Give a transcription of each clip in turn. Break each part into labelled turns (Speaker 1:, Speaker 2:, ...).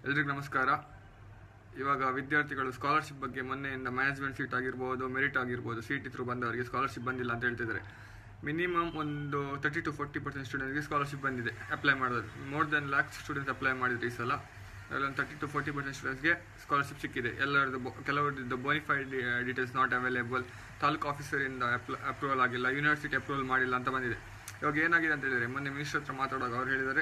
Speaker 1: ಎಲ್ರಿಗೂ ನಮಸ್ಕಾರ ಇವಾಗ ವಿದ್ಯಾರ್ಥಿಗಳು ಸ್ಕಾಲರ್ಶಿಪ್ ಬಗ್ಗೆ ಮೊನ್ನೆಯಿಂದ ಮ್ಯಾನೇಜ್ಮೆಂಟ್ ಸೀಟ್ ಆಗಿರ್ಬೋದು ಮೆರಿಟ್ ಆಗಿರ್ಬೋದು ಸೀಟ್ ಥ್ರೂ ಬಂದವರಿಗೆ ಸ್ಕಾಲರ್ಶಿಪ್ ಬಂದಿಲ್ಲ ಅಂತ ಹೇಳ್ತಿದ್ದಾರೆ ಮಿನಿಮಮ್ ಒಂದು ತರ್ಟಿ ಟು ಫೋರ್ಟಿ ಪರ್ಸೆಂಟ್ ಸ್ಟೂಡೆಂಟ್ಗೆ ಸ್ಕಾಲರ್ಶಿಪ್ ಬಂದಿದೆ ಅಪ್ಲೈ ಮಾಡೋದು more than lakhs students apply ಮಾಡಿದ್ರು ಈ ಸಲ ಅದರಲ್ಲಿ ತರ್ಟಿ ಟು ಫೋರ್ಟಿ ಪರ್ಸೆಂಟ್ ಸ್ಟೂಡೆಂಟ್ಸ್ಗೆ ಸ್ಕಾಲರ್ಶಿಪ್ ಸಿಕ್ಕಿದೆ ಎಲ್ಲರದ್ದು ಬೊ- ಕೆಲವರದ್ದು ಬೋನಿಫೈಡ್ ಡೀಟೇಲ್ಸ್ ನಾಟ್ ಅವೈಲೇಬಲ್ ತಾಲೂಕು ಆಫೀಸರಿಂದ ಅಪ್ರೂವಲ್ ಆಗಿಲ್ಲ ಯೂನಿವರ್ಸಿಟಿ ಅಪ್ರೂವಲ್ ಮಾಡಿಲ್ಲ ಅಂತ ಬಂದಿದೆ ಇವಾಗ ಏನಾಗಿದೆ ಅಂತ ಹೇಳಿದರೆ ಮೊನ್ನೆ ಮಿನಿಸ್ಟರ್ ಹತ್ರ ಮಾತಾಡುವಾಗ ಅವ್ರು ಹೇಳಿದ್ದಾರೆ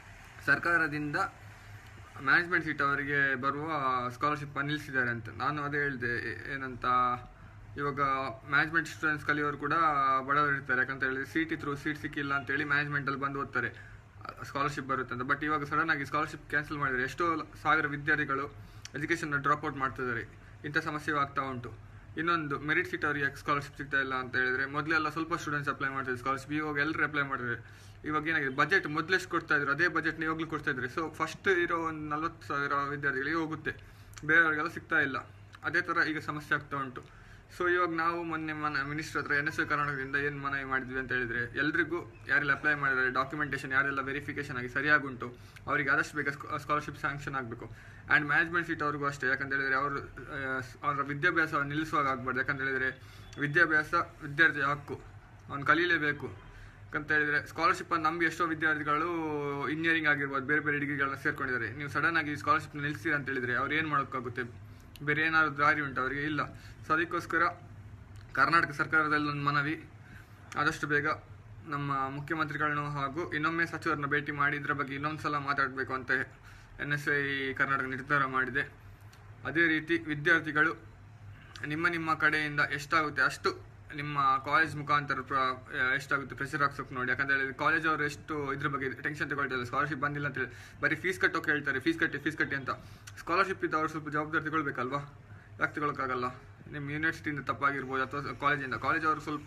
Speaker 1: ಸರ್ಕಾರದಿಂದ ಮ್ಯಾನೇಜ್ಮೆಂಟ್ ಸೀಟ್ ಅವರಿಗೆ ಬರುವ ಸ್ಕಾಲರ್ಶಿಪ್ ನಿಲ್ಲಿಸಿದ್ದಾರೆ ಅಂತ ನಾನು ಅದೇ ಹೇಳಿದೆ ಏ- ಏನಂತ ಇವಾಗ ಮ್ಯಾನೇಜ್ಮೆಂಟ್ ಸ್ಟೂಡೆಂಟ್ಸ್ ಕಲಿಯೋರು ಕೂಡ ಬಡವರು ಇರ್ತಾರೆ ಯಾಕಂತ ಹೇಳಿದ್ರೆ ಸೀಟ್ ಥ್ರೂ ಸೀಟ್ ಸಿಕ್ಕಿಲ್ಲ ಅಂತೇಳಿ ಮ್ಯಾನೇಜ್ಮೆಂಟಲ್ಲಿ ಬಂದು ಓದ್ತಾರೆ ಸ್ಕಾಲರ್ಶಿಪ್ ಬರುತ್ತೆ ಅಂತ ಬಟ್ ಇವಾಗ ಸಡನ್ ಆಗಿ ಸ್ಕಾಲರ್ಶಿಪ್ ಕ್ಯಾನ್ಸಲ್ ಮಾಡಿದರೆ ಎಷ್ಟೋ ಲ- ಸಾವಿರ ವಿದ್ಯಾರ್ಥಿಗಳು ಎಜುಕೇಷನ್ ಡ್ರಾಪ್ ಔಟ್ ಮಾಡ್ತಿದ್ದಾರೆ ಇಂಥ ಸಮಸ್ಯೆ ಆಗ್ತಾ ಉಂಟು ಇನ್ನೊಂದು ಮೆರಿಟ್ ಸೀಟ್ ಅವರಿಗೆ ಸ್ಕಾಲರ್ಶಿಪ್ ಸಿಗ್ತಾ ಇಲ್ಲ ಅಂತ ಹೇಳಿದ್ರೆ ಮೊದಲೆಲ್ಲ ಸ್ವಲ್ಪ ಸ್ಟೂಡೆಂಟ್ಸ್ ಅಪ್ಲೈ ಮಾಡ್ತಿದ್ರು ಸ್ಕಾಲರ್ಶಿಪ್ ಇವಾಗ ಎಲ್ಲರೂ ಅಪ್ಲೈ ಮಾಡಿದ್ರೆ ಇವಾಗ ಏನಾಗಿದೆ ಬಜೆಟ್ ಮೊದಲೆಷ್ಟು ಕೊಡ್ತಾ ಇದ್ರು ಅದೇ ಬಜೆಟ್ ಇವಾಗಲೂ ಕೊಡ್ತಾ ಇದ್ರು ಸೊ ಫಸ್ಟ್ ಇರೋ ಒಂದು ನಲ್ವತ್ತು ಸಾವಿರ ವಿದ್ಯಾರ್ಥಿಗಳಿಗೆ ಹೋಗುತ್ತೆ ಬೇರೆಯವರಿಗೆಲ್ಲ ಸಿಗ್ತಾ ಇಲ್ಲ ಅದೇ ಥರ ಈಗ ಸಮಸ್ಯೆ ಆಗ್ತಾ ಉಂಟು ಸೊ ಇವಾಗ ನಾವು ಮೊನ್ನೆ ಮನ ಮಿನಿಸ್ಟರ್ ಹತ್ರ ಎನ್ ಎಸ್ ಯು ಕರ್ನಾಟಕದಿಂದ ಏನು ಮನವಿ ಮಾಡಿದ್ವಿ ಅಂತ ಹೇಳಿದ್ರೆ ಎಲ್ರಿಗೂ ಯಾರೆಲ್ಲ ಅಪ್ಲೈ ಮಾಡಿದ್ದಾರೆ ಡಾಕ್ಯುಮೆಂಟೇಷನ್ ಯಾರೆಲ್ಲ ವೆರಿಫಿಕೇಶನ್ ಆಗಿ ಸರಿಯಾಗುಂಟು ಅವರಿಗೆ ಆದಷ್ಟು ಬೇಗ ಸ್ಕಾಲರ್ಶಿಪ್ ಸ್ಯಾಂಕ್ಷನ್ ಆಗಬೇಕು ಆ್ಯಂಡ್ ಮ್ಯಾನೇಜ್ಮೆಂಟ್ ಸೀಟ್ ಅವ್ರಿಗೂ ಅಷ್ಟೇ ಯಾಕಂತ ಹೇಳಿದ್ರೆ ಅವರು ಅವರ ವಿದ್ಯಾಭ್ಯಾಸವನ್ನು ನಿಲ್ಲಿಸುವಾಗ ಆಗ್ಬಾರ್ದು ಯಾಕಂತ ಹೇಳಿದ್ರೆ ವಿದ್ಯಾಭ್ಯಾಸ ವಿದ್ಯಾರ್ಥಿ ಹಕ್ಕು ಅವ್ನು ಕಲೀಲೇಬೇಕು ಅಂತ ಹೇಳಿದ್ರೆ ಸ್ಕಾಲರ್ಶಿಪ್ ಅನ್ನು ನಂಬಿ ಎಷ್ಟೋ ವಿದ್ಯಾರ್ಥಿಗಳು ಇಂಜಿನಿಯರಿಂಗ್ ಆಗಿರ್ಬೋದು ಬೇರೆ ಬೇರೆ ಡಿಗ್ರಿಗಳನ್ನ ಸೇರ್ಕೊಂಡಿದ್ದಾರೆ ನೀವು ಸಡನ್ ಆಗಿ ಸ್ಕಾಲರ್ಶಿಪ್ ನಿಲ್ಲಿಸ್ತೀರ ಅಂತ ಹೇಳಿದ್ರೆ ಅವ್ರು ಏನು ಮಾಡೋಕ್ಕಾಗುತ್ತೆ ಬೇರೆ ಏನಾದ್ರು ದಾರಿ ಉಂಟು ಅವರಿಗೆ ಇಲ್ಲ ಸೊ ಅದಕ್ಕೋಸ್ಕರ ಕರ್ನಾಟಕ ಸರ್ಕಾರದಲ್ಲಿ ಒಂದು ಮನವಿ ಆದಷ್ಟು ಬೇಗ ನಮ್ಮ ಮುಖ್ಯಮಂತ್ರಿಗಳನ್ನು ಹಾಗೂ ಇನ್ನೊಮ್ಮೆ ಸಚಿವರನ್ನ ಭೇಟಿ ಮಾಡಿ ಇದರ ಬಗ್ಗೆ ಇನ್ನೊಂದು ಸಲ ಮಾತಾಡಬೇಕು ಅಂತ ಎನ್ ಎಸ್ ಐ ಕರ್ನಾಟಕ ನಿರ್ಧಾರ ಮಾಡಿದೆ ಅದೇ ರೀತಿ ವಿದ್ಯಾರ್ಥಿಗಳು ನಿಮ್ಮ ನಿಮ್ಮ ಕಡೆಯಿಂದ ಎಷ್ಟಾಗುತ್ತೆ ಅಷ್ಟು ನಿಮ್ಮ ಕಾಲೇಜ್ ಮುಖಾಂತರ ಪ್ರ- ಎಷ್ಟಾಗುತ್ತೆ ಪ್ರೆಷರ್ ಹಾಕ್ಸೋಕೆ ನೋಡಿ ಯಾಕಂತ ಹೇಳಿದ್ರೆ ಕಾಲೇಜ್ ಅವರು ಎಷ್ಟು ಇದ್ರ ಬಗ್ಗೆ ಟೆನ್ಷನ್ ತಗೊಳ್ತಾರೆ ಸ್ಕಾಲರ್ಶಿಪ್ ಬಂದಿಲ್ಲ ಅಂತ ಹೇಳಿ ಬರೀ ಫೀಸ್ ಕಟ್ಟೋಕೆ ಹೇಳ್ತಾರೆ ಫೀಸ್ ಕಟ್ಟಿ ಫೀಸ್ ಕಟ್ಟಿ ಅಂತ ಸ್ಕಾಲರ್ಶಿಪ್ ಇದ್ದವ್ರು ಸ್ವಲ್ಪ ಜವಾಬ್ದಾರಿ ತಗೊಳ್ಬೇಕಲ್ವಾ ಯಾಕೆ ತಗೊಳಕ್ಕಾಗಲ್ಲ ನಿಮ್ಮ ಯೂನಿವರ್ಸಿಟಿಯಿಂದ ತಪ್ಪಾಗಿರ್ಬೋದು ಅಥವಾ ಕಾಲೇಜಿಂದ ಕಾಲೇಜ್ ಅವರು ಸ್ವಲ್ಪ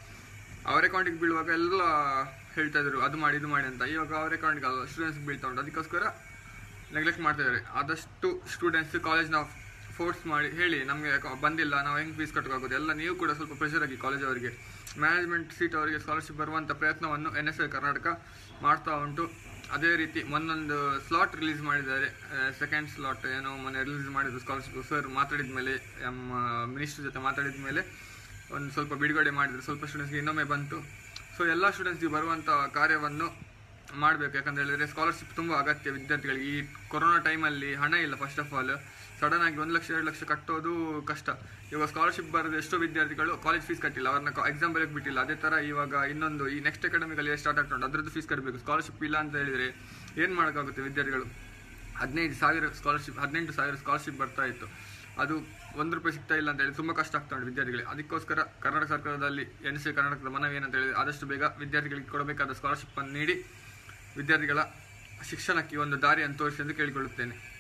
Speaker 1: ಅವ್ರ ಅಕೌಂಟಿಗೆ ಬೀಳುವಾಗ ಎಲ್ಲ ಹೇಳ್ತಾ ಇದ್ರು ಅದು ಮಾಡಿ ಇದು ಮಾಡಿ ಅಂತ ಇವಾಗ ಅವ್ರ ಅಕೌಂಟಿಗೆ ಅಲ್ಲ ಸ್ಟೂಡೆಂಟ್ಸ್ಗೆ ಬೀಳ್ತಾ ಉಂಟು ಅದಕ್ಕೋಸ್ಕರ ನೆಗ್ಲೆಕ್ಟ್ ಮಾಡ್ತಾ ಇದ್ದಾರೆ ಆದಷ್ಟು ಸ್ಟೂಡೆಂಟ್ಸ್ ಕಾಲೇಜ್ನ ಫೋರ್ಸ್ ಮಾಡಿ ಹೇಳಿ ನಮಗೆ ಬಂದಿಲ್ಲ ನಾವು ಹೆಂಗೆ ಫೀಸ್ ಕಟ್ಟೋಕ್ಕಾಗೋದು ಎಲ್ಲ ನೀವು ಕೂಡ ಸ್ವಲ್ಪ ಪ್ರೆಷರ್ ಆಗಿ ಕಾಲೇಜ್ ಅವರಿಗೆ ಮ್ಯಾನೇಜ್ಮೆಂಟ್ ಸೀಟ್ ಅವರಿಗೆ ಸ್ಕಾಲರ್ಶಿಪ್ ಬರುವಂಥ ಪ್ರಯತ್ನವನ್ನು ಎನ್ ಎಸ್ ಐ ಕರ್ನಾಟಕ ಮಾಡ್ತಾ ಉಂಟು ಅದೇ ರೀತಿ ಮೊನ್ನೊಂದು ಸ್ಲಾಟ್ ರಿಲೀಸ್ ಮಾಡಿದ್ದಾರೆ ಸೆಕೆಂಡ್ ಸ್ಲಾಟ್ ಏನೋ ಮೊನ್ನೆ ರಿಲೀಸ್ ಮಾಡಿದ್ರು ಸ್ಕಾಲರ್ಶಿಪ್ ಸರ್ ಮಾತಾಡಿದ ಮೇಲೆ ನಮ್ಮ ಮಿನಿಸ್ಟರ್ ಜೊತೆ ಮಾತಾಡಿದ ಮೇಲೆ ಒಂದು ಸ್ವಲ್ಪ ಬಿಡುಗಡೆ ಮಾಡಿದ್ರು ಸ್ವಲ್ಪ ಸ್ಟೂಡೆಂಟ್ಸ್ಗೆ ಇನ್ನೊಮ್ಮೆ ಬಂತು ಸೊ ಎಲ್ಲ ಸ್ಟೂಡೆಂಟ್ಸ್ಗೆ ಬರುವಂಥ ಕಾರ್ಯವನ್ನು ಮಾಡಬೇಕು ಯಾಕಂತ ಹೇಳಿದ್ರೆ ಸ್ಕಾಲರ್ಶಿಪ್ ತುಂಬ ಅಗತ್ಯ ವಿದ್ಯಾರ್ಥಿಗಳಿಗೆ ಈ ಕೊರೋನಾ ಟೈಮಲ್ಲಿ ಹಣ ಇಲ್ಲ ಫಸ್ಟ್ ಆಫ್ ಆಲ್ ಸಡನ್ ಆಗಿ ಒಂದು ಲಕ್ಷ ಎರಡು ಲಕ್ಷ ಕಟ್ಟೋದು ಕಷ್ಟ ಇವಾಗ ಸ್ಕಾಲರ್ಶಿಪ್ ಬರೋದು ಎಷ್ಟೋ ವಿದ್ಯಾರ್ಥಿಗಳು ಕಾಲೇಜ್ ಫೀಸ್ ಕಟ್ಟಿಲ್ಲ ಅವ್ರನ್ನ ಎಕ್ಸಾಮ್ ಬರೆಯೋಕೆ ಬಿಟ್ಟಿಲ್ಲ ಅದೇ ಥರ ಇವಾಗ ಇನ್ನೊಂದು ಈ ನೆಕ್ಸ್ಟ್ ಅಕಾಡೆಮಿಕಲ್ಲಿ ಸ್ಟಾರ್ಟ್ ಆಗ್ತಾ ಉಂಟು ಅದರದ್ದು ಫೀಸ್ ಕಟ್ಟಬೇಕು ಸ್ಕಾಲರ್ಶಿಪ್ ಇಲ್ಲ ಅಂತ ಹೇಳಿದ್ರೆ ಏನು ಮಾಡೋಕ್ಕಾಗುತ್ತೆ ವಿದ್ಯಾರ್ಥಿಗಳು ಹದಿನೈದು ಸಾವಿರ ಸ್ಕಾಲರ್ಶಿಪ್ ಹದಿನೆಂಟು ಸಾವಿರ ಸ್ಕಾಲರ್ಶಿಪ್ ಬರ್ತಾ ಇತ್ತು ಅದು ಒಂದು ರೂಪಾಯಿ ಸಿಗ್ತಾ ಇಲ್ಲ ಅಂತ ಹೇಳಿ ತುಂಬ ಕಷ್ಟ ಆಗ್ತಾ ಉಂಟು ವಿದ್ಯಾರ್ಥಿಗಳಿಗೆ ಅದಕ್ಕೋಸ್ಕರ ಕರ್ನಾಟಕ ಸರ್ಕಾರದಲ್ಲಿ ಎನ್ ಸಿ ಕರ್ನಾಟಕದ ಮನವಿ ಏನಂತ ಹೇಳಿದ್ರೆ ಆದಷ್ಟು ಬೇಗ ವಿದ್ಯಾರ್ಥಿಗಳಿಗೆ ಕೊಡಬೇಕಾದ ಸ್ಕಾಲರ್ಶಿಪ್ ಅನ್ನು ನೀಡಿ ವಿದ್ಯಾರ್ಥಿಗಳ ಶಿಕ್ಷಣಕ್ಕೆ ಒಂದು ದಾರಿಯನ್ನು ತೋರಿಸಿ ಎಂದು ಕೇಳಿಕೊಳ್ಳುತ್ತೇನೆ